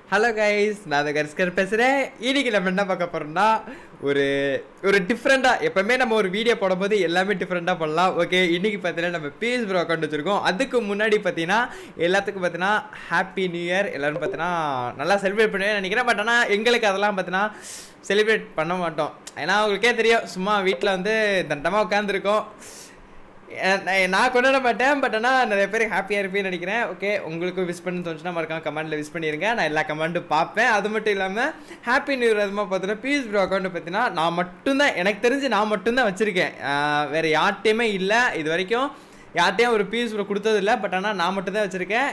Hello guys நான் அந்த கரிஸ்கர் பேசுகிறேன் இன்னைக்கு நம்ம என்ன பார்க்க போகிறோம்னா ஒரு ஒரு டிஃப்ரெண்ட்டாக எப்போவுமே நம்ம ஒரு வீடியோ போடும்போது எல்லாமே டிஃப்ரெண்ட்டாக பண்ணலாம் ஓகே இன்னைக்கு பார்த்தீங்கன்னா நம்ம பிஎஸ் ப்ரோ அக்கௌண்ட் வச்சுருக்கோம் அதுக்கு முன்னாடி பார்த்தீங்கன்னா எல்லாத்துக்கும் பார்த்தீங்கன்னா ஹாப்பி நியூ இயர் எல்லோரும் பார்த்தீங்கன்னா நல்லா செலிப்ரேட் பண்ணுவேன் நினைக்கிறேன் பட் ஆனால் எங்களுக்கு அதெல்லாம் பார்த்தீங்கன்னா செலிப்ரேட் பண்ண மாட்டோம் ஏன்னா உங்களுக்கே தெரியும் சும்மா வீட்டில் வந்து தண்டமாக உட்காந்துருக்கோம் ஏ- நான் நான் கொண்டாட மாட்டேன் பட் ஆனால் நிறைய பேர் ஹாப்பியாக இருப்பேன்னு நினைக்கிறேன் ஓகே உங்களுக்கு விஷ் பண்ணு தோணுச்சுன்னா மறக்காம கமெண்ட்டில் விஷ் பண்ணிடுங்க நான் எல்லா கமெண்ட்டும் பார்ப்பேன் அது மட்டும் இல்லாமல் ஹாப்பி நியூ இயர் அதுமா பார்த்தீங்கன்னா பீஸ் ப்ரோ அக்கௌண்ட் பார்த்தீங்கன்னா நான் மட்டும்தான் எனக்கு தெரிஞ்சு நான் மட்டும்தான் வச்சுருக்கேன் வேறு யார்கிட்டையுமே இல்லை இது வரைக்கும் யார்கிட்டையும் ஒரு பீஸ் ப்ரோ கொடுத்தது இல்லை பட் ஆனால் நான் மட்டும்தான் வச்சுருக்கேன்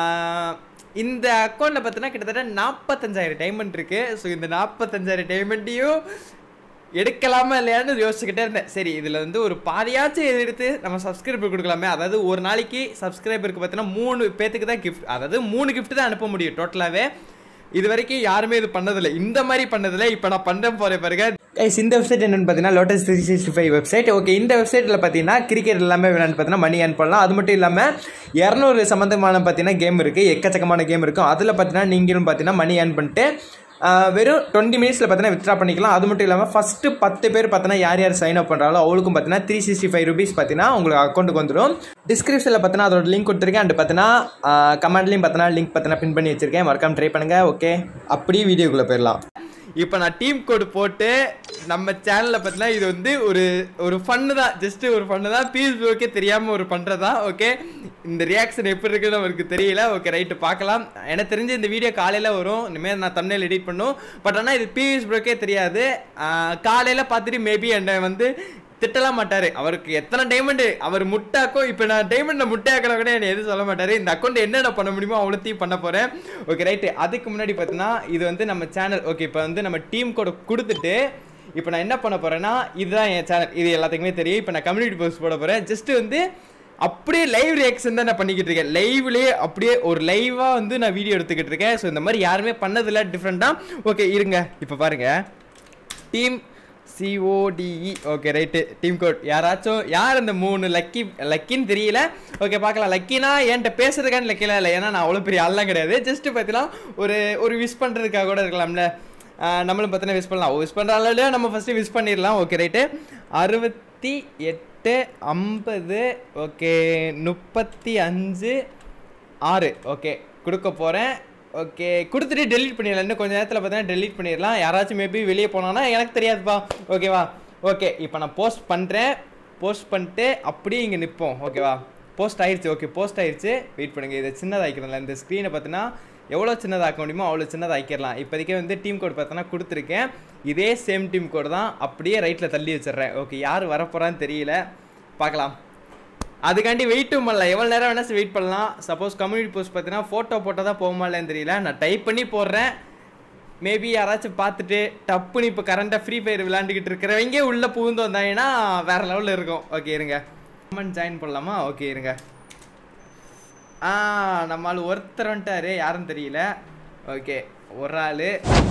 இந்த அக்கௌண்ட்டில் பார்த்தீங்கன்னா கிட்டத்தட்ட நாற்பத்தஞ்சாயிரம் டைமண்ட் இருக்குது ஸோ இந்த நாற்பத்தஞ்சாயிரம் டைமண்ட்டையும் எடுக்கலாமா இல்லையான்னு யோசிச்சுக்கிட்டே இருந்தேன் சரி இதில் வந்து ஒரு பாதியாச்சும் எடுத்து நம்ம சப்ஸ்கிரைபர் கொடுக்கலாமே அதாவது ஒரு நாளைக்கு சப்ஸ்கிரைபருக்கு பார்த்தீங்கன்னா மூணு பேத்துக்கு தான் கிஃப்ட் அதாவது மூணு gift தான் அனுப்ப முடியும் டோட்டலாகவே இது வரைக்கும் யாருமே இது பண்ணதில்லை இந்த மாதிரி பண்ணதில்லை இப்போ நான் பண்ண போகிறேன் பாருங்க கைஸ் இந்த வெப்சைட் என்னன்னு பார்த்தீங்கன்னா Lotus three sixty five website okay இந்த வெப்சைட்டில் பார்த்தீங்கன்னா கிரிக்கெட் எல்லாமே வேணும்னு பார்த்தீங்கன்னா மணி ஏர்ன் பண்ணலாம் அது மட்டும் இல்லாமல் இரநூறு சம்மந்தமான பார்த்தீங்கன்னா கேம் இருக்குது எக்கச்சக்கமான கேம் இருக்கும் அதில் பார்த்தீங்கன்னா நீங்களும் பார்த்தீங்கன்னா மணி ஏர்ன் பண்ணிட்டு ஆஹ் வெறும் டுவெண்ட்டி மினிட்ஸில் பார்த்தீங்கன்னா வித்ரா பண்ணிக்கலாம் அது மட்டும் இல்லாமல் ஃபஸ்ட்டு பத்து பேர் பார்த்தீங்கன்னா யார் யார் சைன் அப் பண்ணுறாங்களோ அவளுக்கும் பார்த்தீங்கன்னா த்ரீ சிக்ஸ்டி ஃபைவ் ருபீஸ் பார்த்தீங்கன்னா உங்களுக்கு அக்கௌண்ட்டுக்கு வந்துடும் டிஸ்கிரிப்ஷனில் பார்த்தீங்கன்னா அதோட லிங்க் கொடுத்துருக்கேன் அண்ட் பார்த்தீங்கன்னா கமெண்ட்லையும் பார்த்தீங்கன்னா லிங்க் பார்த்தீங்கன்னா பின் பண்ணி வச்சிருக்கேன் மறக்காம ட்ரை பண்ணுங்கள் ஓகே அப்படியே வீடியோக்குள்ளே போயிடலாம் இப்போ நான் டீம் கோடு போட்டு நம்ம சேனலில் பார்த்தீங்கன்னா இது வந்து ஒரு ஒரு ஃபன்னு தான் ஜஸ்ட்டு ஒரு ஃபன்னு தான் பீஸ் ஓகே தெரியாமல் ஒரு பண்ணுறதா ஓகே இந்த ரியாக்ஷன் எப்படி இருக்குன்னு அவருக்கு தெரியல ஓகே ரைட்டு பார்க்கலாம் எனக்கு தெரிஞ்சு இந்த வீடியோ காலையில் வரும் இனிமேல் நான் தமிழில் எடிட் பண்ணும் பட் ஆனால் இது பிவிஎஸ் ப்ரோக்கே தெரியாது காலையில் பார்த்துட்டு மேபி என்னை வந்து திட்டலாம் மாட்டார் அவருக்கு எத்தனை டைமண்டு அவர் முட்டாக்கோ இப்போ நான் டைமண்டில் முட்டையாக்கினா கூட என்னை எதுவும் சொல்ல மாட்டார் இந்த அக்கௌண்ட் என்னென்ன பண்ண முடியுமோ அவ்வளோத்தையும் பண்ண போகிறேன் ஓகே ரைட்டு அதுக்கு முன்னாடி பார்த்தீங்கன்னா இது வந்து நம்ம சேனல் ஓகே இப்போ வந்து நம்ம டீம் கூட கொடுத்துட்டு இப்போ நான் என்ன பண்ண போகிறேன்னா இதுதான் என் சேனல் இது எல்லாத்துக்குமே தெரியும் இப்போ நான் கம்யூனிட்டி போஸ்ட் போட போகிறேன் ஜஸ்ட் வந்து அப்படியே லைவ் ரியாக்ஷன் தான் நான் பண்ணிக்கிட்டு இருக்கேன் லைவ்லேயே அப்படியே ஒரு லைவாக வந்து நான் வீடியோ எடுத்துக்கிட்டு இருக்கேன் ஸோ இந்த மாதிரி யாருமே பண்ணதில்ல டிஃப்ரெண்ட்டாக ஓகே இருங்க இப்போ பாருங்கள் team CODE okay right team code யாராச்சும் யார் அந்த மூணு லக்கி லக்கின்னு தெரியல ஓகே பார்க்கலாம் லக்கினா என்கிட்ட பேசுறதுக்கான லக்கிலாம் இல்லை ஏன்னா நான் அவ்வளோ பெரிய ஆள்லாம் கிடையாது ஜஸ்ட் பார்த்தீங்கன்னா ஒரு ஒரு விஷ் பண்ணுறதுக்காக கூட இருக்கலாம்ல ஆஹ் நம்மளும் பார்த்தீங்கன்னா விஷ் பண்ணலாம் விஷ் பண்ணுற அளவுல நம்ம ஃபஸ்ட்டு விஷ் பண்ணிடலாம் ஓகே ரைட்டு அறுபத்தி எட்டு ஐம்பது ஓகே முப்பத்தி அஞ்சு ஆறு ஓகே கொடுக்க போகிறேன் ஓகே கொடுத்துட்டு டெலீட் பண்ணிடலாம் இன்னும் கொஞ்சம் நேரத்தில் பார்த்தீங்கன்னா டெலீட் பண்ணிடலாம் யாராச்சும் மேபி வெளியே போனாங்கன்னா எனக்கு தெரியாதுப்பா ஓகேவா ஓகே இப்போ நான் போஸ்ட் பண்ணுறேன் போஸ்ட் பண்ணிட்டு அப்படியே இங்கே நிற்போம் ஓகேவா போஸ்ட் ஆயிடுச்சு ஓகே போஸ்ட் ஆயிடுச்சு வெயிட் பண்ணுங்கள் இதை சின்னதாக்கிடலாம் இந்த ஸ்க்ரீனை பார்த்தீங்கன்னா எவ்வளோ சின்னதாக்க முடியுமோ அவ்வளோ சின்னதாக்கிடலாம் இப்போதைக்கே வந்து டீம் கோட் பார்த்தோன்னா கொடுத்துருக்கேன் இதே சேம் டீம் கோட் தான் அப்படியே ரைட்டில் தள்ளி வச்சிடுறேன் ஓகே யார் வரப்போகிறான்னு தெரியல பார்க்கலாம் அதுக்காண்டி வெயிட்டும் பண்ணலாம் எவ்வளோ நேரம் வேணால் வெயிட் பண்ணலாம் சப்போஸ் கம்யூனிட்டி போஸ்ட் பார்த்தீங்கன்னா ஃபோட்டோ போட்டால் தான் போகுமா இல்லைன்னு தெரியல நான் டைப் பண்ணி போடுறேன் மேபி யாராச்சும் பார்த்துட்டு டப்புன்னு இப்போ கரண்ட்டாக ஃப்ரீ ஃபயர் விளாண்டுக்கிட்டு இருக்கிறவங்க உள்ளே புகுந்து வந்தாங்கன்னா வேற லெவலில் இருக்கும் ஓகே இருங்க கமெண்ட் ஜாயின் பண்ணலாமா ஓகே இருங்க ஆ நம்ம ஆள் ஒருத்தர் வந்துட்டாரு யாருன்னு தெரியல ஓகே ஒரு ஆள்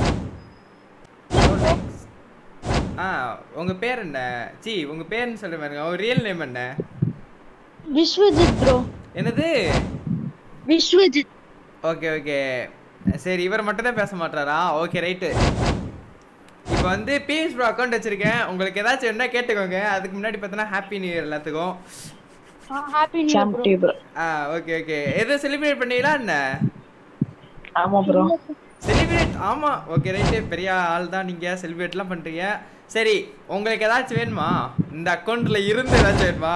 ஆ உங்கள் பேர் என்ன சி உங்கள் பேர்னு சொல்ல பாருங்க உங்கள் ரியல் நேம் என்ன விஸ்வஜித் ப்ரோ என்னது விஸ்வஜித் ஓகே ஓகே சரி இவர் மட்டும் தான் பேச மாட்டாரா ஓகே ரைட்டு இப்போ வந்து பிஎஸ் ப்ரோ அக்கௌண்ட் வச்சிருக்கேன் உங்களுக்கு ஏதாச்சும் என்ன கேட்டுக்கோங்க அதுக்கு முன்னாடி பார்த்தோன்னா ஹாப்பி நியூ இயர் எல்லாத்துக்கும் ஹாப்பி நியூ சாம் டியூப் ஆ ஓகே ஓகே எதுவும் செலிப்ரேட் பண்ணீங்களா என்ன ஆமா ப்ரோ செலிப்ரேட் ஆமாம் ஓகே ரைட்டு பெரிய ஆள் தான் நீங்கள் செலிப்ரேட்லாம் பண்ணுறீங்க சரி உங்களுக்கு ஏதாச்சும் வேணுமா இந்த அக்கௌண்ட்டில் இருந்து ஏதாச்சும் வேணுமா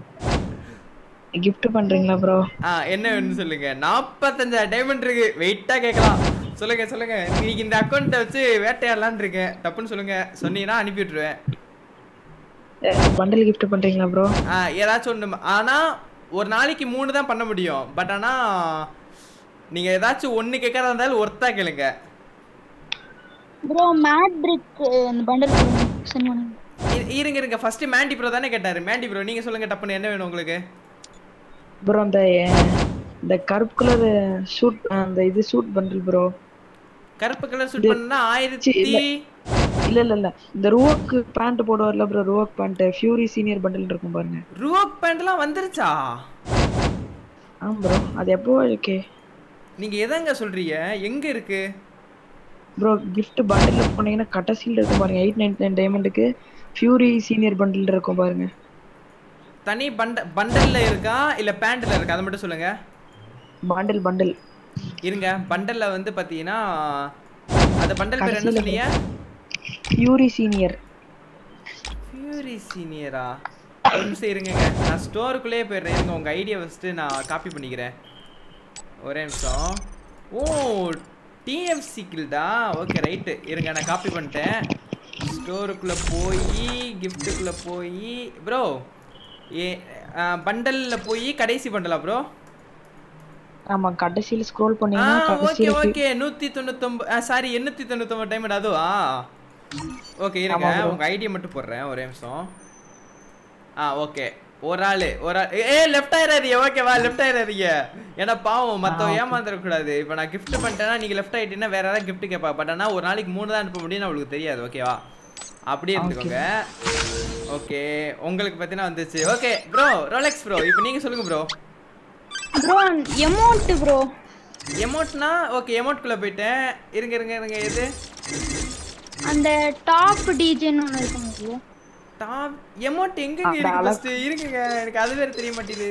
gift பண்றீங்களா ப்ரோ ஆ என்ன வேணும்னு சொல்லுங்க நாற்பத்தஞ்சாயிரம் டைமண்ட் இருக்கு வெயிட்டா கேட்கலாம் சொல்லுங்க சொல்லுங்க இன்னைக்கு இந்த அக்கௌண்ட்டை வச்சு வேட்டையாடலான்னு இருக்கேன் தப்புன்னு சொல்லுங்க சொன்னீங்கன்னா அனுப்பி விட்டுருவேன் பண்டல் gift பண்றீங்களா ப்ரோ ஆ ஏதாச்சும் ஒன்று ஆனால் ஒரு நாளைக்கு மூணு தான் பண்ண முடியும் பட் ஆனால் நீங்கள் ஏதாச்சும் ஒன்று கேட்கறதா இருந்தாலும் ஒர்த்தா கேளுங்க ப்ரோ மேட் பிரிக் அந்த பண்டல் சென்ட் பண்ணுங்க இ- இருங்க இருங்க ஃபர்ஸ்ட் மேண்டி ப்ரோ தானே கேட்டாரு மேண்டி ப்ரோ நீங்கள் சொல்லுங்க டப்புன்னு என்ன வேணும் உங்களுக்கு ப்ரோ அந்த இந்த கருப்பு கலர் ஷூட் அந்த இது ஷூட் பண்டல் ப்ரோ கருப்பு கலர் சூட் பண்ணா ஆயிரத்தி இல்ல இல்ல இல்ல இந்த ருவோக் பேண்ட் போடுவார்ல ப்ரோ ருவோக் பேண்ட் ஃபியூரி சீனியர் பண்டல் இருக்கும் பாருங்க ரூவாக் பேண்ட்லாம் வந்துருச்சா ஆமா ப்ரோ அது எப்போ ஓகே நீங்க எதங்க சொல்றீங்க எங்க இருக்கு ப்ரோ gift பண்டில் போனீங்கன்னா கடைசியில் இருக்கும் பாருங்க எயிட் நைன் நைன் டைமண்டுக்கு ஃபியூரி சீனியர் பண்டில் இருக்கும் பாருங்க தனி பண்ட பண்டல்ல இருக்கா இல்ல பேண்ட்ல இருக்கா அதை மட்டும் சொல்லுங்க பண்டில் பண்டில் இருங்க பண்டல்ல வந்து பாத்தீங்கன்னா அந்த பண்டல் பேர் என்ன கடைசில சொன்னீங்க ஃபியூரி சீனியர் ஃபியூரி சீனியரா ஒரு நிமிஷம் இருங்க நான் ஸ்டோருக்குள்ளேயே போயிடுறேன் இருங்க உங்க ஐடியா ஃபஸ்ட்டு நான் காப்பி பண்ணிக்கிறேன் ஒரே நிமிஷம் ஓ டிஎஃப்சி கில்டா ஓகே ரைட்டு இருங்க நான் காப்பி பண்ணிட்டேன் ஸ்டோருக்குள்ளே போய் கிஃப்ட்டுக்குள்ளே போய் ப்ரோ ஏ பண்டலில் போய் கடைசி பண்டலா ப்ரோ ஆமா கடைசியில் ஸ்க்ரோல் ஆ பண்ணீங்கன்னா ஓகே கடைசியில் ஓகே நூற்றி தொண்ணூத்தொம்பது சாரி எண்ணூற்றி தொண்ணூத்தொம்பது டைம் அதுவா ஓகே இருங்க ஆமா bro. உங்கள் ஐடியா மட்டும் போடுறேன் ஒரே நிமிஷம் ஆ ஓகே ஒரு ஆள் ஒரு ஆள் ஏ லெஃப்ட் ஆயிடாதீங்க ஓகேவா லெஃப்ட் ஆயிடாதீங்க ஏன்னா பாவம் மற்றவங்க ஏமாந்துடக்கூடாது இப்போ நான் gift பண்ணிட்டேன்னா நீங்கள் லெஃப்ட் ஆயிட்டீங்கன்னா வேற யாராவது gift கேட்பா பட் ஆனால் ஒரு நாளைக்கு மூணு தான் அனுப்ப முடியும்னு அவளுக்கு தெரியாது ஓகேவா அப்படியே இருந்துக்கோங்க ஓகே உங்களுக்கு பார்த்தீங்கன்னா வந்துச்சு ஓகே ப்ரோ ரோலெக்ஸ் ப்ரோ இப்போ நீங்கள் சொல்லுங்க ப்ரோ ப்ரோ எமௌண்ட் ப்ரோ எமௌண்ட்னா ஓகே எமௌண்ட்குள்ளே போயிட்டேன் இருங்க இருங்க இருங்க எது அந்த டாப் டிஜேன்னு ஒன்று இருக்குங்க ப்ரோ டாப் எமௌண்ட் எங்கங்க அந்த இருக்கு அளவு- ஃபர்ஸ்ட் இருக்குங்க எனக்கு அது வேற தெரிய மாட்டேங்குது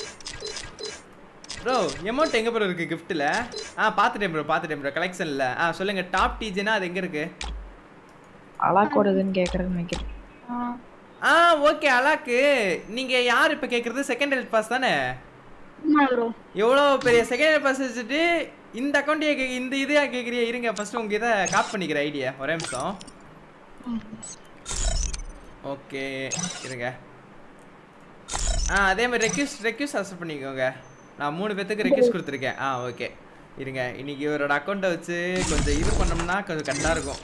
ப்ரோ எமௌண்ட் எங்க ப்ரோ இருக்கு கிஃப்ட்ல ஆ பார்த்துட்டேன் ப்ரோ பார்த்துட்டேன் ப்ரோ கலெக்ஷன்ல ஆ சொல்லுங்க டாப் டிஜேனா அது எங்க இருக்கு அலாக்கோட இதுன்னு கேட்குறேன்னு நினைக்கிறேன் ஆ ஓகே அலாக்கு நீங்க யார் இப்போ கேக்குறது செகண்ட் ஹெல்த் பாஸ் தானே ஆமா ப்ரோ எவ்வளோ பெரிய செகண்ட் ஹெல்த் பாஸ் வச்சுட்டு இந்த அக்கௌண்ட்டே கே இந்த இதையா கேட்குறியா இருங்க ஃபர்ஸ்ட் உங்க இதை காப்பி பண்ணிக்கிற ஐடியா ஒரே நிமிஷம் ஓகே இருங்க ஆ அதே மாதிரி ரெக்யூஸ்ட் ரெக்யூஸ்ட் அக்செப்ட் பண்ணிக்கோங்க நான் மூணு பேத்துக்கு ரெக்யூஸ்ட் கொடுத்துருக்கேன் ஆ ஓகே இருங்க இன்னைக்கு இவரோட அக்கௌண்ட்டை வச்சு கொஞ்சம் இது பண்ணோம்னா கொஞ்சம் கரெக்டாக இருக்கும்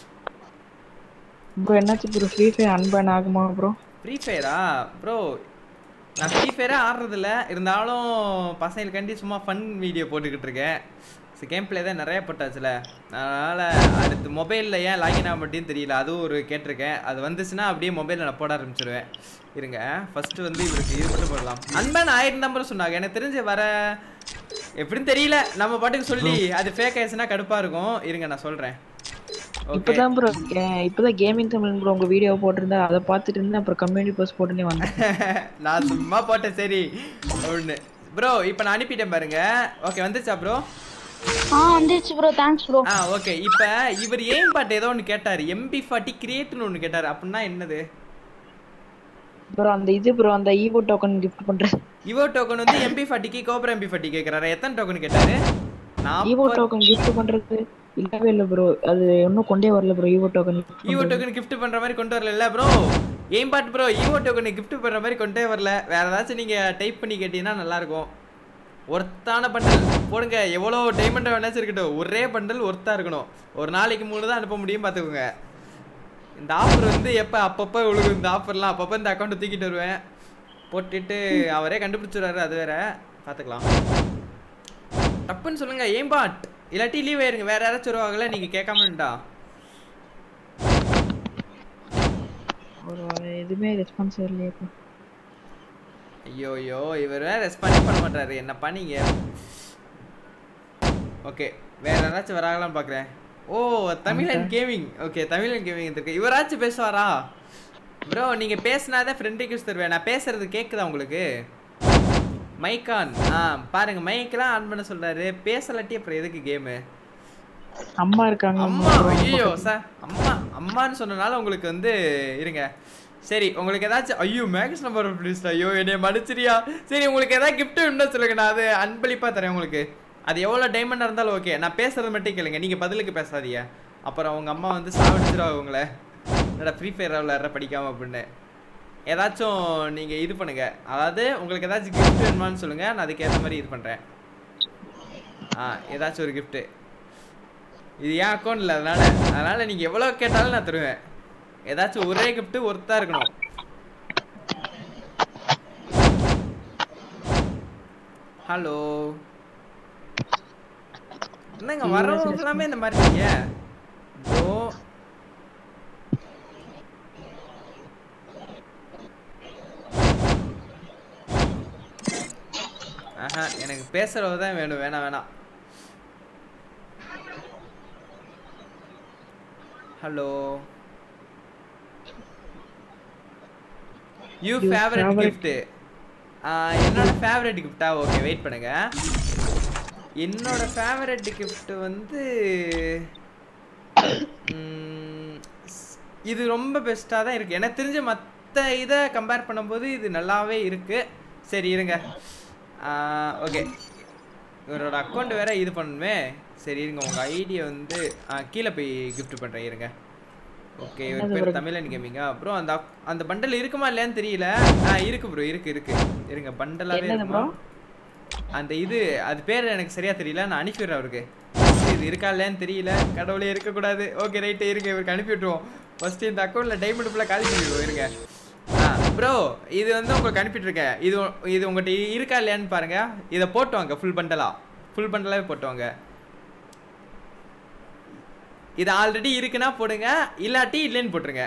ப்ரோ என்னாச்சு ப்ரோ ஃப்ரீ ஃபயர் அன்பேன் ஆகுமா ப்ரோ ஃப்ரீ ஃபயரா ப்ரோ நான் ஃப்ரீ ஃபயரே ஆடுறதில்ல இருந்தாலும் பசங்களுக்காண்டி சும்மா ஃபன் வீடியோ போட்டுக்கிட்டு இருக்கேன் கேம் பிளே தான் நிறைய போட்டாச்சுல அதனால் அடுத்து மொபைலில் ஏன் லாகின் ஆக மாட்டேன்னு தெரியல அதுவும் ஒரு கேட்டிருக்கேன் அது வந்துச்சுன்னா அப்படியே மொபைலில் நான் போட ஆரம்பிச்சிடுவேன் இருங்க ஃபஸ்ட்டு வந்து இவருக்கு இது மட்டும் போடலாம் அன்பான ஆயிரம் நம்பர் சொன்னாங்க எனக்கு தெரிஞ்சு வர எப்படின்னு தெரியல நம்ம பாட்டுக்கு சொல்லி அது ஃபேக் ஆயிடுச்சுன்னா கடுப்பாக இருக்கும் இருங்க நான் சொல்கிறேன் ஓகே இப்பதான் ப்ரோ இப்பதான் கேமிங் தமிழ் ப்ரோ உங்க வீடியோ போட்டிருந்தா அதை பார்த்துட்டு இருந்தேன் அப்புறம் கம்யூனிட்டி போஸ்ட் போட்டுனே வந்தேன் நான் சும்மா போட்டேன் சரி ஒன்று ப்ரோ இப்போ நான் அனுப்பிட்டேன் பாருங்க ஓகே வந்துச்சா ப்ரோ ஆ வந்துருச்சு ப்ரோ தேங்க்ஸ் ப்ரோ ஆ ஓகே இப்போ இவர் ஏம் பாட்டு ஏதோ ஒன்று கேட்டார் எம்பி ஃபார்ட்டி கிரியேட்னு ஒன்று கேட்டார் அப்படின்னா என்னது ப்ரோ அந்த இது ப்ரோ அந்த ஈவோ டோக்கன் கிஃப்ட் பண்றேன் இவோ டோக்கன் வந்து எம்பி ஃபார்ட்டிக்கு கோபுரம் எம்பி ஃபார்ட்டி கேட்குறாரு எத்தனை டோக்கன் கேட்டாரு ஈவோ நான் டோக்கன் கிஃப்ட் பண்றது இல்லவே இல்லை ப்ரோ அது இன்னும் கொண்டே வரல bro Evo token Evo token gift பண்ற மாதிரி கொண்டு வரல bro aim bot bro Evo token gift பண்ற மாதிரி கொண்டே வரல வேற ஏதாச்சும் நீங்க டைப் பண்ணி கேட்டீங்கன்னா நல்லா இருக்கும் ஒர்த்தான பண்டல் போடுங்க எவ்வளோ டைமண்ட் வேணாச்சும் இருக்கட்டும் ஒரே பண்டல் ஒர்த்தா இருக்கணும் ஒரு நாளைக்கு மூணு தான் அனுப்ப முடியும் பார்த்துக்கோங்க இந்த ஆஃபர் வந்து எப்போ அப்பப்போ விழுகும் இந்த ஆஃபர்லாம் அப்பப்போ இந்த அக்கௌண்ட்டை தூக்கிட்டு வருவேன் போட்டுட்டு அவரே கண்டுபிடிச்சிடுறாரு அது வேற பார்த்துக்கலாம் தப்புன்னு சொல்லுங்க ஏன் பாட் இல்லாட்டி லீவ் ஆயிருங்க வேற யாராச்சும் வருவாங்கல்ல நீங்க கேட்காமட்டா ஒரு எதுவுமே ரெஸ்பான்ஸ் இல்லையே இப்போ ஐயோ ஐயோ இவர் வேற ரெஸ்பாண்ட் பண்ண மாட்டாரு என்னப்பா நீங்க ஓகே வேற யாராச்சும் வராங்களான்னு பார்க்குறேன் ஓ தமிழன் கேமிங் ஓகே தமிழன் கேமிங் இருக்கு இவராச்சும் பேசுவாரா ப்ரோ நீங்க பேசினாதான் ஃப்ரெண்ட் ரிக்வஸ்ட் தருவேன் நான் பேசுறது கேக்குதா உங்களுக்கு மைக் ஆன் ஆ பாருங்க மைக்கெல்லாம் ஆன் பண்ண சொல்றாரு பேசலாட்டி அப்புறம் எதுக்கு கேமு அம்மா இருக்காங்க அம்மா ஐயோ சார் அம்மா அம்மான்னு சொன்னனால உங்களுக்கு வந்து இருங்க சரி உங்களுக்கு ஏதாச்சும் ஐயோ மேக்ஸ் நம்பர் ப்ளீஸ் ஐயோ என்னைய மன்னிச்சிரியா சரி உங்களுக்கு ஏதாவது gift வேணும்னா சொல்லுங்க நான் அது அன்பளிப்பா தரேன் உங்களுக்கு அது எவ்வளோ டைமண்டாக இருந்தாலும் ஓகே நான் பேசுறது மட்டும் கேளுங்க நீங்க பதிலுக்கு பேசாதீங்க அப்புறம் உங்க அம்மா வந்து சாவடிச்சிருவாங்க உங்களை என்னடா ஃப்ரீ ஃபயர் விளையாடுற படிக்காம அப்படின்னு ஏதாச்சும் நீங்க இது பண்ணுங்க அதாவது உங்களுக்கு ஏதாச்சும் gift வேணுமான்னு சொல்லுங்க நான் அதுக்கு ஏற்ற மாதிரி இது பண்றேன் ஆ ஏதாச்சும் ஒரு gift இது என் அக்கௌண்ட்ல அதனால அதனால நீங்க எவ்வளவு கேட்டாலும் நான் தருவேன் ஏதாச்சும் ஒரே gift ஒர்த்தா இருக்கணும் ஹலோ என்னங்க வரவங்க எல்லாமே இந்த மாதிரி இருக்கீங்க ப்ரோ ஆஹா எனக்கு பேசுறவ தான் வேணும் வேணாம் வேணாம் hello you Your favourite favorite- gift என்னோட ஃபேவரட் கிஃப்டா ஓகே வெயிட் பண்ணுங்க என்னோட ஃபேவரட் கிஃப்ட் வந்து ம், ஸ்- இது ரொம்ப பெஸ்ட்டாக தான் இருக்குது எனக்கு தெரிஞ்ச மற்ற இதை கம்பேர் பண்ணும்போது இது நல்லாவே இருக்குது சரி இருங்க ஓகே இவரோட அக்கௌண்ட் வேற இது பண்ணணுமே சரி இருங்க உங்கள் ஐடியை வந்து ஆ, கீழே போய் கிஃப்ட் பண்ணுறேன் இருங்க ஓகே இவர் பேர் தமிழன் கேமிங்கா ப்ரோ அந்த ac- அந்த பண்டல் இருக்குமா இல்லையான்னு தெரியல ஆ இருக்கு ப்ரோ இருக்கு இருக்கு இருங்க பண்டலாவே என்னது இருக்குமா bro? அந்த இது அது பேர் எனக்கு சரியா தெரியல நான் அனுப்பிடுறேன் அவருக்கு இது இருக்கா இல்லையான்னு தெரியல கடவுளே இருக்கக்கூடாது ஓகே ரைட்டு இருங்க இவருக்கு அனுப்பி விட்டுருவோம் ஃபர்ஸ்ட் இந்த அக்கௌண்ட்ல டைமண்ட் ஃபுல்லாக காலி பண்ணிடுவோம் இருங்க ஆ ப்ரோ இது வந்து உங்களுக்கு அனுப்பிட்டு இருக்கேன் இது உ- இது உங்கள்கிட்ட இருக்கா இல்லையான்னு பாருங்க இதை போட்டு வாங்க ஃபுல் பண்டலா ஃபுல் பண்டலாவே போட்டு வாங்க இது ஆல்ரெடி இருக்குன்னா போடுங்க இல்லாட்டி இல்லைன்னு போட்டுருங்க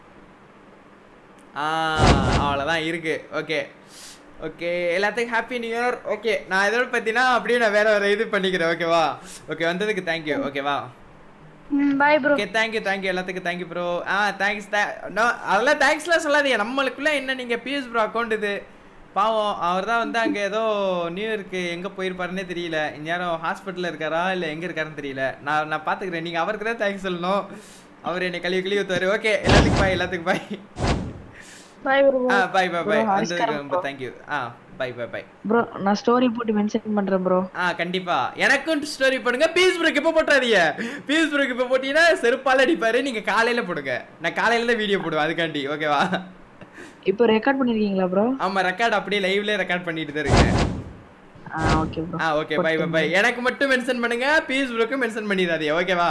ஆ அவ்வளோதான் இருக்கு ஓகே ஓகே எல்லாத்துக்கும் ஹாப்பி நியூ இயர் ஓகே நான் இதோட பார்த்தீங்கன்னா அப்படியே நான் வேற வேற இது பண்ணிக்கிறேன் ஓகேவா ஓகே வந்ததுக்கு தேங்க்யூ ஓகேவா bye bro okay thank you thank you எல்லாத்துக்கும் தேங்க்யூ ப்ரோ ஆ தேங்க்ஸ் நோ அதெல்லாம் தேங்க்ஸ்லாம் சொல்லாதீங்க நம்மளுக்குள்ள என்ன நீங்கள் பிஎஸ் ப்ரோ அக்கௌண்ட் இது பாவம் அவர் தான் வந்து அங்கே ஏதோ நியூ இயருக்கு எங்கே போயிருப்பாருன்னே தெரியல இந்நேரம் ஹாஸ்பிட்டலில் இருக்காரா இல்லை எங்கே இருக்காருன்னு தெரியல நான் நான் பார்த்துக்கிறேன் நீங்கள் அவருக்கு தான் தேங்க்ஸ் சொல்லணும் அவர் என்னை கழுவி கழுவி ஊற்றுவார் ஓகே எல்லாத்துக்கும் பாய் எல்லாத்துக்கும் பாய் பாய் ப்ரோ ஆ பாய் பாய் பாய் Bro, வந்ததுக்கு ஹாஸ்காரம் ரொம்ப bro. தேங்க்யூ ஆ பாய் பாய் பாய் ப்ரோ நான் ஸ்டோரி போட்டு மென்ஷன் பண்றேன் ப்ரோ ஆ கண்டிப்பா எனக்கும் ஸ்டோரி போடுங்க பீஸ் ப்ரோக்கு இப்போ போட்டுறாதீங்க பீஸ் ப்ரோக்கு இப்போ போட்டீங்கன்னா செருப்பால் அடிப்பாரு நீங்க காலையில போடுங்க நான் காலையில தான் வீடியோ போடுவேன் அதுக்காண்டி ஓகேவா இப்போ ரெக்கார்ட் பண்ணிருக்கீங்களா ப்ரோ ஆமா ரெக்கார்ட் அப்படியே லைவ்ல ரெக்கார்ட் பண்ணிட்டு தான் இருக்கேன் ஆ ஓகே ப்ரோ ஆ ஓகே பை பை பை எனக்கு மட்டும் மென்ஷன் பண்ணுங்க பீஸ் ப்ரோக்கு மென்ஷன் பண்ணிடாதீங்க ஓகேவா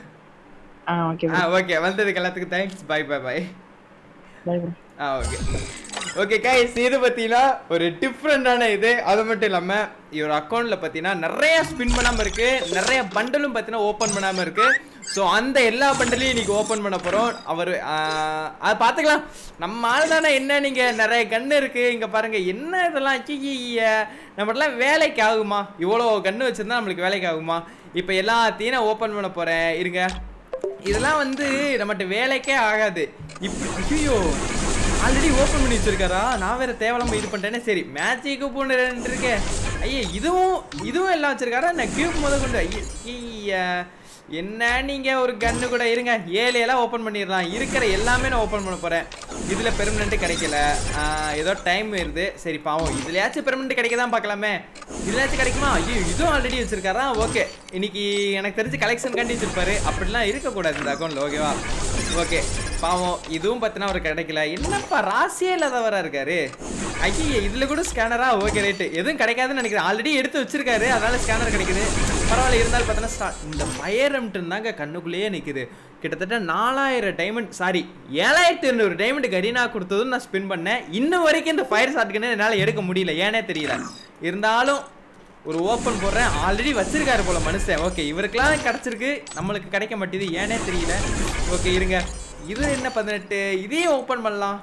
ஆ ஓகே ஆ ப்ரோ ஓகே வந்ததுக்கு எல்லாத்துக்கும் thanks bye bye bye bye bro ஆ ஓகே ஓகே கைஸ் இது பார்த்தீங்கன்னா ஒரு டிஃப்ரெண்டான இது அது மட்டும் இல்லாமல் இவர் அக்கௌண்ட்டில் பார்த்தீங்கன்னா நிறைய ஸ்பின் பண்ணாமல் இருக்கு நிறைய பண்டலும் பார்த்தீங்கன்னா ஓப்பன் பண்ணாமல் இருக்கு ஸோ அந்த எல்லா பண்டலையும் இன்னைக்கு ஓப்பன் பண்ண போகிறோம் அவர் அது பார்த்துக்கலாம் நம்ம ஆள் தானே என்ன நீங்கள் நிறைய கன்று இருக்கு இங்கே பாருங்க என்ன இதெல்லாம் சீ நம்மளாம் வேலைக்கு ஆகுமா இவ்வளோ கன்று வச்சிருந்தா நம்மளுக்கு வேலைக்கு ஆகுமா இப்போ எல்லாத்தையும் நான் ஓப்பன் பண்ண போகிறேன் இருங்க இதெல்லாம் வந்து நம்மகிட்ட வேலைக்கே ஆகாது இப்படி ஐயோ ஆல்ரெடி ஓப்பன் பண்ணி வச்சிருக்காரா நான் வேற தேவலாம இது பண்ணிட்டேனே சரி மேட்சிக்கு போன ரெண்டு இருக்கேன் ஐயா இதுவும் இதுவும் எல்லாம் வச்சிருக்காரா நான் கியூப் முத கொண்டு ஐயா என்ன நீங்க ஒரு கன்னு கூட இருங்க ஏழு எல்லாம் ஓப்பன் பண்ணிடலாம் இருக்கிற எல்லாமே நான் ஓப்பன் பண்ண போறேன் இதுல பெர்மனெண்ட் கிடைக்கல ஆஹ் ஏதோ டைம் வருது சரி பாவம் இதுலயாச்சும் பெர்மனெண்ட் கிடைக்க தான் பார்க்கலாமே இதுலயாச்சும் கிடைக்குமா ஐயோ இதுவும் ஆல்ரெடி வச்சிருக்காரா ஓகே இன்னைக்கு எனக்கு தெரிஞ்சு கலெக்ஷன் கண்டி வச்சிருப்பாரு அப்படிலாம் இருக்கக்கூடாது இந்த அக்கௌண்ட்ல ஓகேவா ஓகே பாவம் இதுவும் பார்த்தீங்கன்னா அவர் கிடைக்கல என்னப்பா ராசியே இல்லாதவரா இருக்காரு ஐயே இதுல கூட ஸ்கேனரா ஓகே ரைட்டு எதுவும் கிடைக்காதுன்னு நினைக்கிறேன் ஆல்ரெடி எடுத்து வச்சிருக்காரு அதனால ஸ்கேனர் கிடைக்குது பரவாயில்ல இருந்தாலும் பார்த்தீங்கன்னா ஸ்டா- இந்த ஃபயர் தாங்க கண்ணுக்குள்ளேயே நிக்குது கிட்டத்தட்ட நாலாயிரம் டைமண்ட் சாரி ஏழாயிரத்தி இரநூறு டைமண்ட் கரீனா கொடுத்ததும் நான் ஸ்பின் பண்ணேன் இன்னும் வரைக்கும் இந்த ஃபயர் ஷாட்கன்னு என்னால் எடுக்க முடியல ஏனே தெரியல இருந்தாலும் ஒரு ஓப்பன் போடுறேன் ஆல்ரெடி வச்சிருக்காரு போல மனுஷன் ஓகே இவருக்கெல்லாம் கிடைச்சிருக்கு நம்மளுக்கு கிடைக்க மாட்டேது ஏனே தெரியல ஓகே இருங்க இது என்ன பதினெட்டு இதையும் ஓப்பன் பண்ணலாம்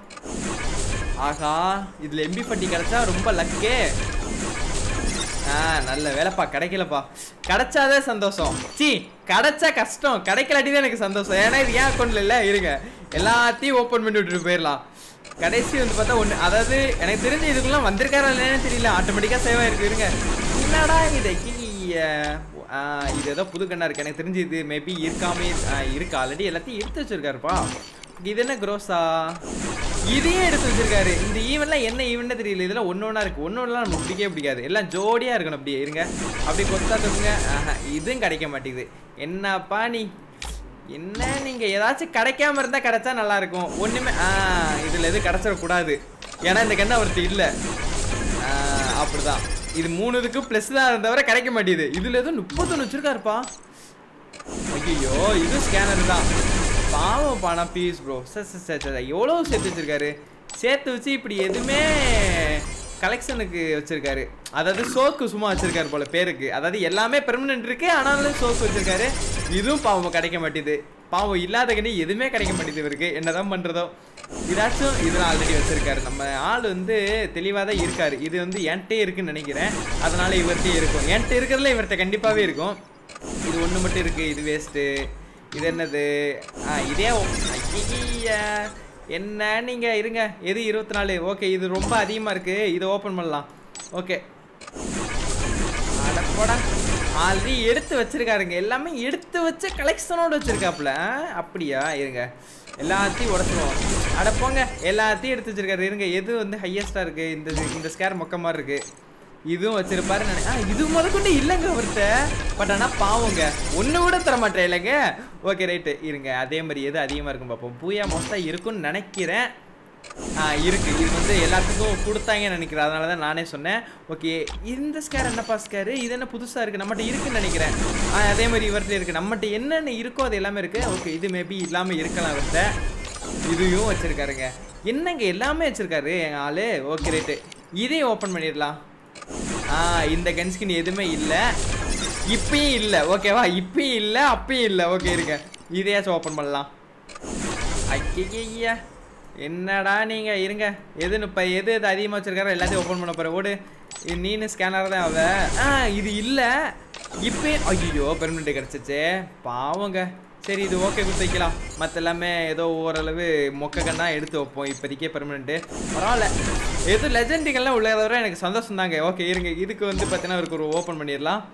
ஆஹா இதுல எம்பி பட்டி கிடைச்சா ரொம்ப லக்கே ஆ நல்ல வேலைப்பா கிடைக்கலப்பா கிடைச்சாதே சந்தோஷம் சி கிடைச்சா கஷ்டம் கிடைக்கலாட்டி தான் எனக்கு சந்தோஷம் ஏன்னா இது ஏன் அக்கௌண்ட்ல இல்ல இருங்க எல்லாத்தையும் ஓப்பன் பண்ணி விட்டுட்டு போயிடலாம் கடைசி வந்து பார்த்தா ஒன்று அதாவது எனக்கு தெரிஞ்சு இதுக்குலாம் வந்திருக்காரா இல்லைன்னு தெரியல ஆட்டோமேட்டிக்காக சேவ் ஆயிருக்கு இருங்க என்னடா இது ஐய, ஆ, இது ஏதோ புது கண்ணா இருக்கு எனக்கு தெரிஞ்சு இது மேபி இருக்காமே ஆ, இருக்கு ஆல்ரெடி எல்லாத்தையும் எடுத்து வச்சிருக்காருப்பா இது என்ன க்ரோஸா இதையும் எடுத்து வச்சிருக்காரு இந்த ஈவெண்ட்லாம் என்ன ஈவெண்ட்னு தெரியல இதெல்லாம் ஒன்று ஒன்றா இருக்கு ஒன்று ஒன்றுலாம் நமக்கு பிடிக்கவே பிடிக்காது எல்லாம் ஜோடியாக இருக்கணும் அப்படியே இருங்க அப்படியே கொத்தா தப்புங்க ஆஹா இதுவும் கிடைக்க மாட்டேங்குது என்னப்பா நீ என்ன நீங்க ஏதாச்சும் கிடைக்காம இருந்தா கிடைச்சா நல்லா இருக்கும் ஒண்ணுமே ஆ இதுல எதுவும் கிடைச்சிடக்கூடாது ஏன்னா இந்த கண்ணு அவர்கிட்ட இல்ல ஆ, அப்படிதான் இது மூணு இதுக்கு ப்ளஸ் தான் இருந்தவரை கிடைக்க மாட்டேங்குது இதுல ஏதோ முப்பத்தொன்னு வச்சிருக்காருப்பா ஐயோ இது ஸ்கேனர் தான் பாவம் பானா பீஸ் bro sir sir sir sir எவ்வளோ சேர்த்து வச்சிருக்காரு சேர்த்து வச்சு இப்படி எதுவுமே கலெக்ஷனுக்கு வச்சிருக்காரு அதாவது சோக்கு சும்மா வச்சிருக்காரு போல பேருக்கு அதாவது எல்லாமே பெர்மனன்ட் இருக்கு ஆனாலும் சோக்கு வச்சிருக்காரு இதுவும் பாவம் கிடைக்க மாட்டேது பாவம் இல்லாத கண்டி எதுவுமே கிடைக்க மாட்டேது இவருக்கு என்னதான் பண்றதோ இதாச்சும் இதில் ஆல்ரெடி வச்சிருக்காரு நம்ம ஆள் வந்து தெளிவாக தான் இருக்காரு இது வந்து என்கிட்டே இருக்குன்னு நினைக்கிறேன் அதனால இவர்கிட்டயே இருக்கும் என்கிட்ட இருக்கிறதுல இவர்கிட்ட கண்டிப்பாகவே இருக்கும் இது ஒன்று மட்டும் இருக்கு இது வேஸ்ட்டு இது என்னது ஆ இதே ஐயா என்ன நீங்கள் இருங்க எது இருபத்தி நாலு ஓகே இது ரொம்ப அதிகமாக இருக்குது இதை ஓப்பன் பண்ணலாம் ஓகே அடப்போடா ஆல்ரெடி எடுத்து வச்சிருக்காருங்க எல்லாமே எடுத்து வச்சு கலெக்ஷனோட வச்சிருக்காப்புல ஆ? அப்படியா இருங்க எல்லாத்தையும் உடச்சிருவோம் அட போங்க எல்லாத்தையும் எடுத்து வச்சிருக்காரு இருங்க எது வந்து ஹையஸ்டா இருக்கு இந்த இந்த ஸ்கேர் மொக்க மாதிரி இருக்கு இதுவும் வச்சிருப்பாரு நினை- ஆ இது முதற்கொண்டு இல்லைங்க அவர்கிட்ட பட் ஆனால் பாவங்க ஒன்று கூட தர மாட்டேன் இல்லைங்க ஓகே ரைட்டு இருங்க அதே மாதிரி எது அதிகமாக இருக்கும் பார்ப்போம் பூயா மோஸ்ட்டாக இருக்கும்னு நினைக்கிறேன் ஆ இருக்கு இது வந்து எல்லாத்துக்கும் கொடுத்தாங்கன்னு நினைக்கிறேன் அதனால தான் நானே சொன்னேன் ஓகே இந்த ஸ்கேர் என்னப்பா ஸ்கேரு இது என்ன புதுசாக இருக்குது நம்மகிட்ட இருக்குன்னு நினைக்கிறேன் ஆ அதே மாதிரி இவர்கிட்ட இருக்குது நம்மகிட்ட என்னென்ன இருக்கோ அது எல்லாமே இருக்குது ஓகே இது மேபி இல்லாமல் இருக்கலாம் இவர்கிட்ட இதையும் வச்சிருக்காருங்க என்னங்க எல்லாமே வச்சிருக்காரு எங்கள் ஆளு ஓகே ரைட்டு இதையும் ஓப்பன் பண்ணிடலாம் ஆ இந்த கன்ஸ்கின் எதுவுமே இல்லை இப்பயும் இல்லை ஓகேவா இப்பயும் இல்லை அப்பயும் இல்லை ஓகே இருங்க இதையாச்சும் ஓப்பன் பண்ணலாம் ஐயா என்னடா நீங்க இருங்க எது இப்போ எது எது அதிகமாக வச்சிருக்காரோ எல்லாத்தையும் ஓப்பன் பண்ண போற ஓடு இது நீனு ஸ்கேனர் தான் அவ ஆ இது இல்லை இப்போ ஐயோ பெர்மனெண்ட் கிடச்சிச்சு பாவங்க சரி இது ஓகே கொடுத்து வைக்கலாம் மற்ற எல்லாமே ஏதோ ஓரளவு மொக்க கண்ணா எடுத்து வைப்போம் இப்போதைக்கே பெர்மனெண்ட்டு பரவாயில்ல எது லெஜெண்டுகள்லாம் உள்ளதை விட எனக்கு சந்தோஷம் தாங்க ஓகே இருங்க இதுக்கு வந்து பார்த்தீங்கன்னா இவருக்கு ஒரு ஓப்பன் பண்ணிடலாம்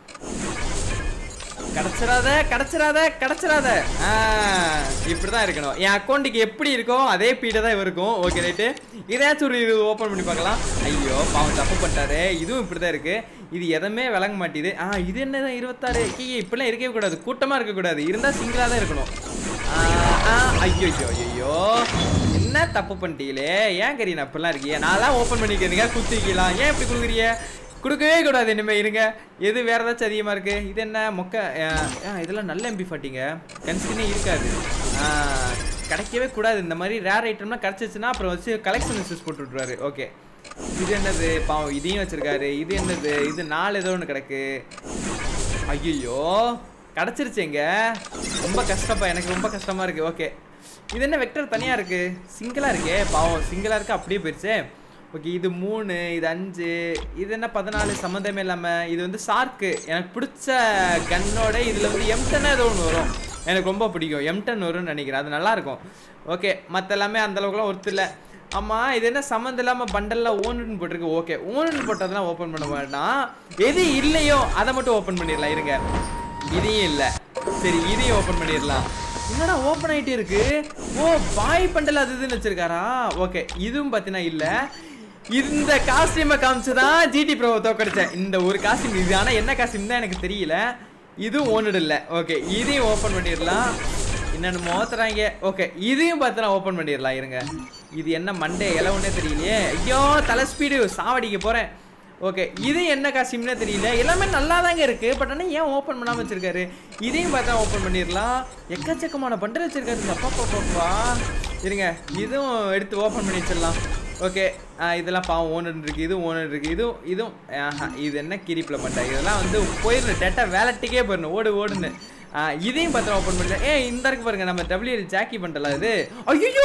கிடைச்சிடாத கிடைச்சிடாத கிடைச்சிடாத ஆ இப்படிதான் இருக்கணும் என் அக்கௌண்ட்டுக்கு எப்படி இருக்கோ அதே பீட்டை தான் இவருக்கும் ஓகே ரைட்டு இதையாச்சும் ஒரு இது ஓப்பன் பண்ணி பார்க்கலாம் ஐயோ பாவம் தப்பு பண்ணிட்டாரு இதுவும் இப்படி தான் இருக்கு இது எதுவுமே விளங்க மாட்டேது ஆ இது என்னதான் இருபத்தாறு கீ இப்படிலாம் இருக்கவே கூடாது கூட்டமாக இருக்கக்கூடாது இருந்தால் சிங்கிளாக தான் இருக்கணும் ஆ, ஆ, ஐயோ ஐயோ ஐயோ என்ன தப்பு பண்ணிட்டீங்களே ஏன் கறி நான் இப்படிலாம் இருக்கீங்க நான்லாம் ஓப்பன் பண்ணிக்கிறீங்க குத்திக்கலாம் ஏன் இப்படி கொடுக்குறீங்க கொடுக்கவே கூடாது இனிமே இருங்க எது வேற ஏதாச்சும் அதிகமாக இருக்கு இது என்ன மொக்க அஹ், அஹ், இதெல்லாம் நல்ல எம்பி ஃபாட்டிங்க கன்ஸ்கினே இருக்காது ஆஹ், கிடைக்கவே கூடாது இந்த மாதிரி ரேர் ஐட்டம்லாம் கிடச்சிச்சுன்னா அப்புறம் வச்சு கலெக்ஷன் மிஸ்யூஸ் போட்டு விட்ருவாரு ஓகே இது என்னது பாவம் இதையும் வச்சிருக்காரு இது என்னது இது நாலு ஏதோ ஒன்று கிடக்கு ஐயோ கிடச்சிருச்சேங்க ரொம்ப கஷ்டப்பா எனக்கு ரொம்ப கஷ்டமா இருக்கு ஓகே இது என்ன வெக்டர் தனியா இருக்கு சிங்கிளா இருக்கே பாவம் சிங்கிளா இருக்கு அப்படியே போயிடுச்சே ஓகே இது மூணு இது அஞ்சு இது என்ன பதினாலு சம்மந்தமே இல்லாமல் இது வந்து ஷார்க்கு எனக்கு பிடிச்ச கன்னோட இதில் வந்து எம்டனா ஏதோ ஒன்று வரும் எனக்கு ரொம்ப பிடிக்கும் எம்டன் வரும்னு நினைக்கிறேன் அது நல்லா இருக்கும் ஓகே மற்ற எல்லாமே அந்த அளவுக்குலாம் ஒருத்தர் இல்லை ஆமாம் இது என்ன சம்மந்தம் இல்லாமல் பண்டலில் ஓனுன்னு போட்டிருக்கு ஓகே ஓனுன்னு போட்டதெல்லாம் ஓப்பன் பண்ண வேண்டாம் எது இல்லையோ அதை மட்டும் ஓப்பன் பண்ணிடலாம் இருங்க இதையும் இல்லை சரி இதையும் ஓப்பன் பண்ணிடலாம் என்னடா ஓப்பன் ஆகிட்டே இருக்கு ஓ பாய் பண்டல் அது இதுன்னு வச்சிருக்காரா ஓகே இதுவும் பார்த்தீங்கன்னா இல்லை இந்த காஸ்டியூமை காமிச்சு தான் ஜிடி ப்ரோவை தோக்கடிச்சேன் இந்த ஒரு காஸ்டியூம் இது ஆனால் என்ன காஸ்டியூம் தான் எனக்கு தெரியல இதுவும் ஓனடு இல்லை ஓகே இதையும் ஓப்பன் பண்ணிடலாம் என்னென்னு மோத்துறாங்க ஓகே இதையும் பார்த்து நான் ஓப்பன் பண்ணிடலாம் இருங்க இது என்ன மண்டே இலவுன்னே தெரியலையே ஐயோ தலை ஸ்பீடு சாவடிக்க போகிறேன் ஓகே இது என்ன காஸ்டியூம்னே தெரியல எல்லாமே நல்லா தாங்க இருக்கு பட் ஆனால் ஏன் ஓப்பன் பண்ணாமல் வச்சிருக்காரு இதையும் பார்த்தா ஓப்பன் பண்ணிடலாம் எக்கச்சக்கமான பண்டல் வச்சிருக்காரு அப்பா பாப்பா இருங்க இதுவும் எடுத்து ஓப்பன் பண்ணி வச்சிடலாம் ஓகே இதெல்லாம் பாவம் ஓனர் இருக்கு இது ஓனர் இருக்கு இதுவும் இதுவும் ஆஹா, இது என்ன கிரிப்பில் மாட்டேன் இதெல்லாம் வந்து போயிடணும் டேட்டா வேலட்டுக்கே போயிடணும் ஓடு ஓடுன்னு ஆ, இதையும் பத்திரம் ஓப்பன் பண்ணல ஏ இந்த இருக்கு பாருங்க நம்ம டபிள்யூ ஜாக்கி பண்ணலாம் இது ஐயோ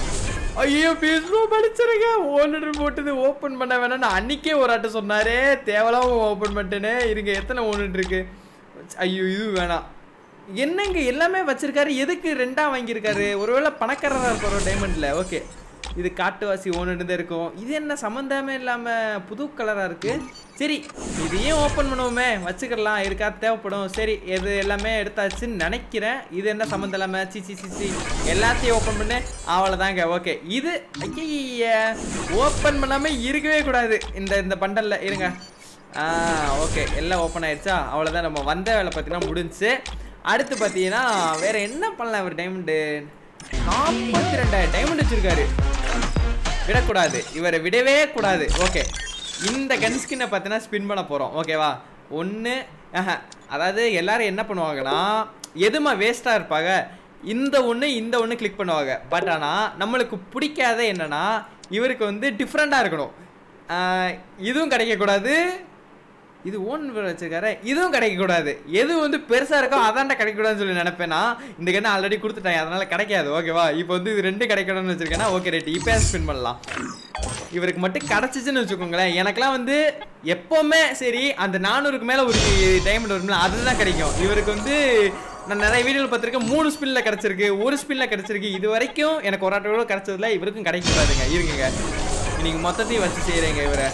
ஐயோ பேஸ்புக் படிச்சிருங்க ஓனர் போட்டது ஓப்பன் பண்ண வேணாம் நான் அன்னைக்கே ஒரு ஆட்டம் சொன்னாரே தேவலாம ஓப்பன் பண்ணிட்டேனே இருங்க எத்தனை ஓனர் இருக்கு ஐயோ இது வேணாம் என்னங்க எல்லாமே வச்சிருக்காரு எதுக்கு ரெண்டா வாங்கியிருக்காரு ஒருவேளை பணக்காரராக இருப்பாரோ டைமண்ட்ல ஓகே இது காட்டுவாசி ஓனுட்டு தான் இருக்கும் இது என்ன சம்மந்தமே இல்லாம புது கலரா இருக்கு சரி இதையும் ஓப்பன் பண்ணுவோமே வச்சுக்கலாம் இருக்கா தேவைப்படும் சரி எது எல்லாமே எடுத்தாச்சுன்னு நினைக்கிறேன் இது என்ன சம்மந்தம் இல்லாம சி சி சி சி எல்லாத்தையும் ஓப்பன் பண்ணு அவ்வளோதாங்க ஓகே இது ஐய ஓப்பன் பண்ணாம இருக்கவே கூடாது இந்த இந்த பண்டல்ல இருங்க ஆ ஓகே எல்லாம் ஓப்பன் ஆயிடுச்சா அவ்வளோதான் நம்ம வந்த வேலை பார்த்தீங்கன்னா முடிஞ்சுச்சு அடுத்து பார்த்தீங்கன்னா வேற என்ன பண்ணலாம் ஒரு டைமண்டு நாற்பத்தி ரெண்டாயிரம் டைமண்ட் வச்சிருக்காரு விடக்கூடாது இவரை விடவே கூடாது ஓகே இந்த கன் ஸ்கின்னை பார்த்தீங்கன்னா ஸ்பின் பண்ண போகிறோம் ஓகேவா ஒன்று அதாவது எல்லாரும் என்ன பண்ணுவாங்கன்னா எதுமா வேஸ்ட்டாக இருப்பாங்க இந்த ஒன்று இந்த ஒன்று கிளிக் பண்ணுவாங்க பட் ஆனால் நம்மளுக்கு பிடிக்காத என்னன்னா இவருக்கு வந்து டிஃப்ரெண்ட்டாக இருக்கணும் ஆஹ் இதுவும் கிடைக்கக்கூடாது இது ஓன் வச்சிருக்காரு இதுவும் கிடைக்கக்கூடாது எது வந்து பெருசாக இருக்கோ அதான்டா கிடைக்கக்கூடாதுன்னு சொல்லி நினைப்பேனா இந்த கண்ணு ஆல்ரெடி கொடுத்துட்டேன் அதனால கிடைக்காது ஓகேவா இப்போ வந்து இது ரெண்டு கிடைக்கணும்னு வச்சிருக்கேன்னா ஓகே ரைட் இப்போ ஸ்பின் பண்ணலாம் இவருக்கு மட்டும் கிடச்சிச்சுன்னு வச்சுக்கோங்களேன் எனக்கெல்லாம் வந்து எப்போவுமே சரி அந்த நானூறுக்கு மேலே ஒரு டைமண்ட் வரும்ல அதுதான் கிடைக்கும் இவருக்கு வந்து நான் நிறைய வீடியோவில் பார்த்துருக்கேன் மூணு ஸ்பின்ல கிடச்சிருக்கு ஒரு ஸ்பின்ல கிடச்சிருக்கு இது வரைக்கும் எனக்கு ஒரு ஆட்டோ கூட கிடச்சதில்ல இவருக்கும் கிடைக்கூடாதுங்க இருங்க இன்னைக்கு மொத்தத்தையும் வச்சு செய்கிறேங்க இவரை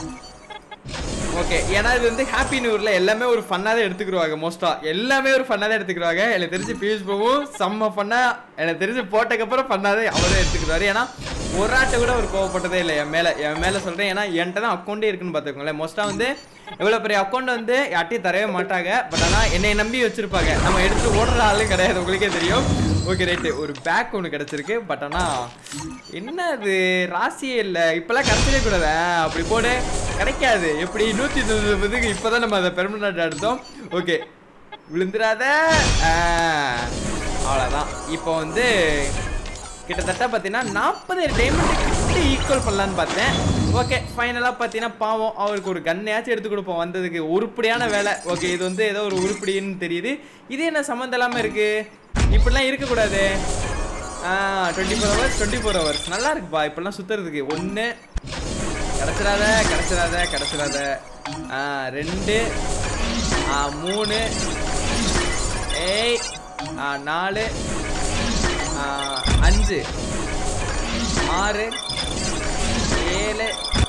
ஓகே ஏன்னா இது வந்து ஹாப்பி நியூர்ல எல்லாமே ஒரு ஃபன்னாக தான் எடுத்துக்கிடுவாங்க மோஸ்டா எல்லாமே ஒரு ஃபன்னாக தான் எடுத்துக்கிடுவாங்க எனக்கு தெரிஞ்சு பியூஷ் பிரபுவும் செம்ம ஃபன்னாக எனக்கு தெரிஞ்சு போட்டக்கப்புறம் ஃபன்னாக தான் அவரே எடுத்துக்கிடுவாரு ஏன்னா ஒரு ஆட்டை கூட ஒரு கோவப்பட்டதே இல்லை என் மேலே என் மேலே சொல்கிறேன் ஏன்னா என்கிட்ட தான் அக்கௌண்ட்டே இருக்குன்னு பார்த்துக்கோங்களேன் மோஸ்ட்டாக வந்து இவ்வளோ பெரிய அக்கௌண்ட் வந்து யார்ட்டையும் தரவே மாட்டாங்க பட் ஆனால் என்னை நம்பி வச்சிருப்பாங்க நம்ம எடுத்துட்டு ஓடுற ஆளும் கிடையாது உங்களுக்கே தெரியும் ஓகே ரைட்டு ஒரு பேக் ஒன்று கிடச்சிருக்கு பட் ஆனால் என்ன அது ராசியே இல்லை இப்போல்லாம் கிடச்சிடவே கூடாது ஆ, அப்படி போடு கிடைக்காது எப்படி நூற்றி தொண்ணூறுக்கு இப்போ தான் நம்ம அதை பெர்மனண்ட் எடுத்தோம் ஓகே விழுந்துடாத ஆ, அவ்வளோதான் இப்போ வந்து கிட்டத்தட்ட பார்த்தீங்கன்னா நாற்பது டைமண்ட் கிட்ட ஈக்குவல் பண்ணலான்னு பார்த்தேன் ஓகே ஃபைனலாக பார்த்தீங்கன்னா பாவம் அவருக்கு ஒரு கன்னையாச்சும் எடுத்து கொடுப்போம் வந்ததுக்கு உருப்படியான வேலை ஓகே இது வந்து ஏதோ ஒரு உருப்படின்னு தெரியுது இது என்ன சம்மந்தம் இல்லாமல் இருக்கு இப்படிலாம் இருக்கக்கூடாது twenty four hours twenty four hours நல்லா இருக்குப்பா இப்படிலாம் சுற்றுறதுக்கு ஒன்று கிடச்சிடாத கிடச்சிடாத கிடச்சிடாத ஆ, ரெண்டு ஆ, மூணு ஏய் ஆ, நாலு ஆ, அஞ்சு ஆறு ஏழு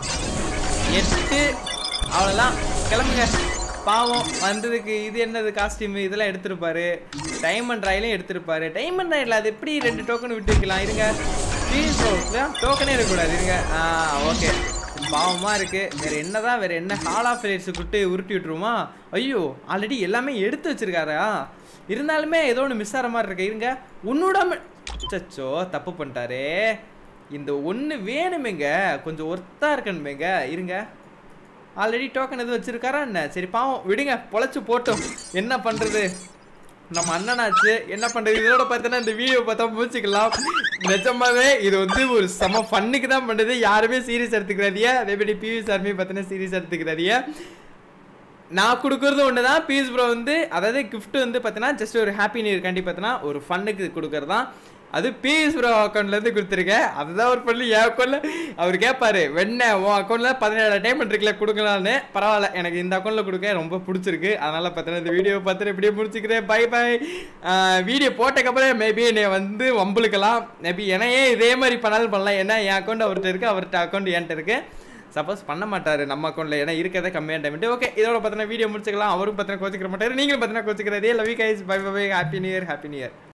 எட்டு அவ்வளோதான் கிளம்புங்க பாவம் வந்ததுக்கு இது என்னது காஸ்டியூம் இதெல்லாம் எடுத்திருப்பாரு டைமண்ட் ராயிலையும் எடுத்திருப்பாரு டைமண்ட் ராயில் அது எப்படி ரெண்டு டோக்கன் விட்டு வைக்கலாம் இருங்க ப்ளீஸ் டோக்கனே இருக்கக்கூடாது இருங்க ஆ ஓகே பாவமாக இருக்குது வேறு என்னதான் வேறு என்ன ஹால் ஆஃப் ரேட்ஸு விட்டு உருட்டி விட்டுருமா ஐயோ ஆல்ரெடி எல்லாமே எடுத்து வச்சிருக்காரா இருந்தாலுமே ஏதோ ஒன்று மிஸ் ஆகிற மாதிரி இருக்கு இருங்க உன்னோட சச்சோ தப்பு பண்ணிட்டாரே இந்த ஒன்று வேணுமேங்க கொஞ்சம் ஒர்த்தாக இருக்கணுமேங்க இருங்க ஆல்ரெடி டோக்கன் எதுவும் வச்சிருக்காரா என்ன சரி பாவம் விடுங்க பொழைச்சு போட்டோம் என்ன பண்ணுறது நம்ம அண்ணனாச்சு என்ன பண்ணுறது இதோட பார்த்தோன்னா இந்த வீடியோ பார்த்தா முடிச்சுக்கலாம் நிஜமாவே இது வந்து ஒரு செம ஃபன்னுக்கு தான் பண்ணுறது யாருமே சீரியஸ் எடுத்துக்கிறாதிய அதேபடி பிவி சாருமே பார்த்தோன்னா சீரியஸ் எடுத்துக்கிறாதிய நான் கொடுக்குறது ஒன்று தான் பீஸ் ப்ரோ வந்து அதாவது gift வந்து பார்த்தீங்கன்னா ஜஸ்ட் ஒரு ஹாப்பி நியூ இயர்காண்டி பார்த்தீங்கன்னா ஒரு ஃபன்னுக்கு கொடுக்கறது தான் அது பிஎஸ் ப்ரோ அக்கௌண்ட்லேருந்து கொடுத்துருக்கேன் அதுதான் ஒரு பண்ணி என் அக்கௌண்ட்டில் அவர் கேட்பாரு வெண்ண உன் அக்கௌண்ட்டில் பதினேழு டைமண்ட் இருக்குல்ல கொடுக்கலான்னு பரவாயில்ல எனக்கு இந்த அக்கௌண்ட்டில் கொடுக்க ரொம்ப பிடிச்சிருக்கு அதனால் பார்த்தீங்கன்னா இந்த வீடியோ பார்த்துட்டு இப்படியே முடிச்சுக்கிறேன் பை பை வீடியோ போட்டக்கப்புறம் மேபி என்னை வந்து வம்புழுக்கலாம் மேபி என்னையே இதே மாதிரி பண்ணாலும் பண்ணலாம் ஏன்னா என் அக்கௌண்ட் அவர்கிட்ட இருக்குது அவர்கிட்ட அக்கௌண்ட் என்கிட்ட இருக்குது சப்போஸ் பண்ண மாட்டாரு நம்ம அக்கௌண்ட்ல ஏன்னா இருக்கிறதே கம்மியான டைம் ஓகே இதோட பார்த்தீங்கன்னா வீடியோ முடிச்சுக்கலாம் அவரும் பார்த்தீங்கன்னா கோச்சிக்கிற மாட்டாரு நீங்களும் பார்த்தீங்கன்னா கோச்சிக்கிறதே love guys bye bye happy new year happy new year